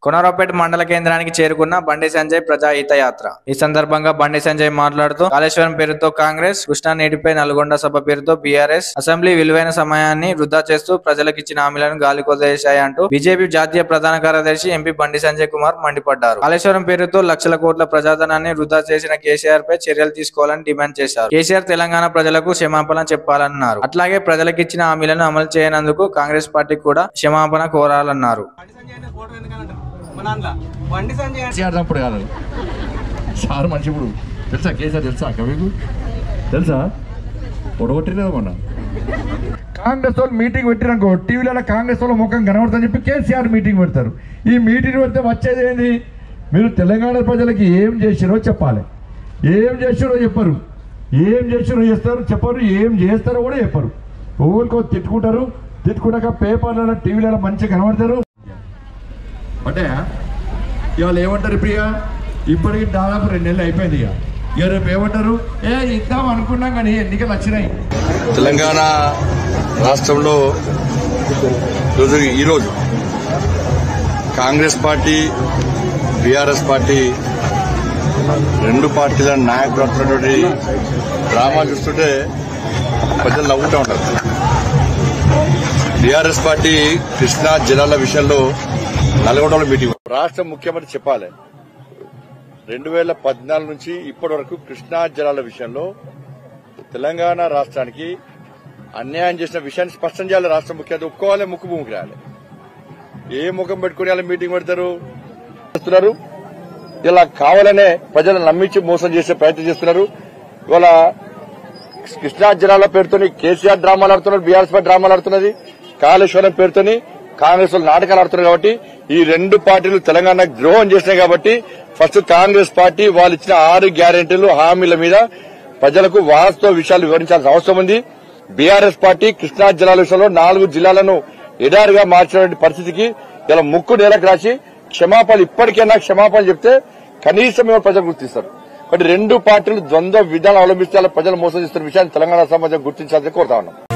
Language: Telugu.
కొనరావుపేట మండల కేంద్రానికి చేరుకున్న బండి సంజయ్ ప్రజాహిత యాత్ర ఈ సందర్భంగా బండి సంజయ్ మాట్లాడుతూ కాళేశ్వరం పేరుతో కాంగ్రెస్ కృష్ణా నీటిపై నల్గొండ సభ పేరుతో బీఆర్ఎస్ అసెంబ్లీ విలువైన సమయాన్ని వృధా చేస్తూ ప్రజలకు ఇచ్చిన హామీలను గాలి కొదిలేశాయంటూ బీజేపీ జాతీయ ప్రధాన కార్యదర్శి ఎంపీ బండి సంజయ్ కుమార్ మండిపడ్డారు కాళేశ్వరం పేరుతో లక్షల కోట్ల ప్రజాధనాన్ని వృధా చేసిన కేసీఆర్ పై చర్యలు తీసుకోవాలని డిమాండ్ చేశారు కేసీఆర్ తెలంగాణ ప్రజలకు క్షమాపణ చెప్పాలన్నారు అట్లాగే ప్రజలకు ఇచ్చిన హామీలను అమలు చేయనందుకు కాంగ్రెస్ పార్టీ కూడా క్షమాపణ కోరాలన్నారు బండి సంజయ్ అంటే ఫోటో ఎందుకనంటారు మన అందులో బండి సంజయ్ అంటే కేసీఆర్ చప్పుడు కాదు అది. సార్ మనిషి ఇప్పుడు తెలుసా కేసీఆర్ తెలుసా అక్క మీకు తెలుసా పొడగొట్టినది మొన్న కాంగ్రెస్ వాళ్ళు మీటింగ్ పెట్టిరనుకో టీవీలలో కాంగ్రెస్ వాళ్ళ ముఖం కనబడుతుందని చెప్పి కేసీఆర్ మీటింగ్ పెడతారు ఈ మీటింగ్ పెడితే వచ్చేది ఏంది మీరు తెలంగాణ ప్రజలకి ఏం చేసిరో చెప్పాలి ఏం చేసిరో చెప్పరు ఏం చేసిరో చేస్తారు చెప్పరు ఏం చేస్తారో కూడా చెప్పరు ఊరికో తిట్టుకుంటారు తిట్టుకున్నాక పేపర్లలో టీవీలలో మంచిగా కనబడతారు అంటే ఇవాళ ఏమంటారు ప్రియా ఇప్పటికి దాదాపు రెండు నెలలు అయిపోయింది ఇక ఇక రేపు ఏమంటారు ఏ ఇద్దాం అనుకున్నాం కానీ ఎన్నికలు వచ్చినాయి తెలంగాణ రాష్ట్రంలో ఈరోజు ఈరోజు కాంగ్రెస్ పార్టీ బీఆర్ఎస్ పార్టీ రెండు పార్టీల నాయకులు అంటున్నటువంటి డ్రామా చూస్తుంటే ప్రజలు నవ్వుతూ ఉంటారు బీఆర్ఎస్ పార్టీ కృష్ణా జిల్లాల విషయంలో నల్గొండలో మీటింగ్ రాష్ట్ర ముఖ్యమంత్రి చెప్పాలి రెండు వేల పద్నాలుగు నుంచి ఇప్పటి వరకు కృష్ణా జలాల విషయంలో తెలంగాణ రాష్ట్రానికి అన్యాయం చేసిన విషయాన్ని స్పష్టం చేయాలి రాష్ట్ర ముఖ్యమంత్రి ఒప్పుకోవాలి ముక్కు భూమికి రాయాలి ఏ ముఖం పెట్టుకుని అలా మీటింగ్ పెడతారు చేస్తున్నారు ఇలా కావాలనే ప్రజలను నమ్మించి మోసం చేసే ప్రయత్నం చేస్తున్నారు ఇవాళ కృష్ణా జిల్లాల పేరుతోని కేసీఆర్ డ్రామాలు ఆడుతున్నారు బీఆర్ఎస్ పార్టీ డ్రామాలు ఆడుతున్నది కాళేశ్వరం పేరుతోని కాంగ్రెస్ వాళ్ళు నాటకాలు ఆడుతున్నారు కాబట్టి ఈ రెండు పార్టీలు తెలంగాణ ద్రోహం చేసినాయి కాబట్టి ఫస్ట్ కాంగ్రెస్ పార్టీ వాళ్ళు ఇచ్చిన ఆరు గ్యారెంటీలు హామీల మీద ప్రజలకు వాస్తవ విషయాలు వివరించాల్సిన అవసరం ఉంది బీఆర్ఎస్ పార్టీ కృష్ణా జిల్లాల విషయంలో నాలుగు జిల్లాలను ఎడారిగా మార్చిన పరిస్థితికి ఇలా ముక్కు నేలకు రాసి క్షమాపణలు ఇప్పటికైనా క్షమాపణలు చెప్తే కనీసం ఎవరు ప్రజలు గుర్తిస్తారు కాబట్టి రెండు పార్టీలు ద్వంద్వ విధానం అవలంబిస్తే అలా ప్రజలు మోసం చేస్తున్న విషయాన్ని తెలంగాణ సమాజం గుర్తించాలని కోరుతా ఉన్నాం